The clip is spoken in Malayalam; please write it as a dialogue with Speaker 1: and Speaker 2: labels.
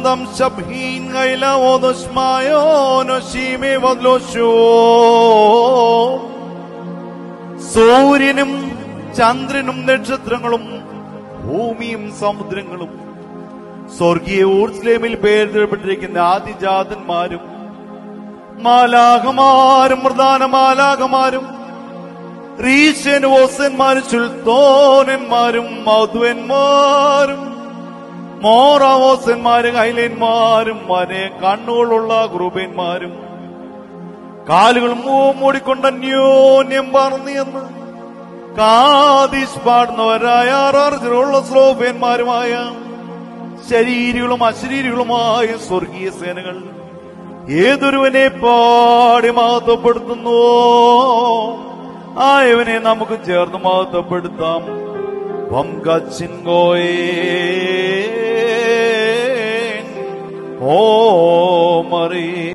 Speaker 1: Adam Shabhin Gaila Odos Mayon Oshime Vadlosho സൂര്യനും ചന്ദ്രനും നക്ഷത്രങ്ങളും ഭൂമിയും സമുദ്രങ്ങളും സ്വർഗീയ ഊർസ്ലേമിൽ പേരിടപ്പെട്ടിരിക്കുന്ന ആദിജാതന്മാരും മാലാകമാരും പ്രധാന മാലാകമാരും റീശനോസന്മാരും ചുൽത്തോനന്മാരും മധുവന്മാരും മോറാവോസന്മാരും ഹൈലന്മാരും വരെ കണ്ണുകളുള്ള ഗ്രൂപന്മാരും കാലുകൾ മൂടിക്കൊണ്ട് അന്യോന്യം പറഞ്ഞു എന്ന് കാതിഷ് പാടുന്നവരായ ആറാർജുള്ള സ്ലോഭ്യന്മാരുമായ ശരീരികളും അശരീരികളുമായ സ്വർഗീയ സേനകൾ ഏതൊരുവനെ പാടി മഹത്വപ്പെടുത്തുന്നു ആയവനെ നമുക്ക് ചേർന്ന് മഹത്വപ്പെടുത്താം വംഗച്ചിൻഗോയേ ഓ മറി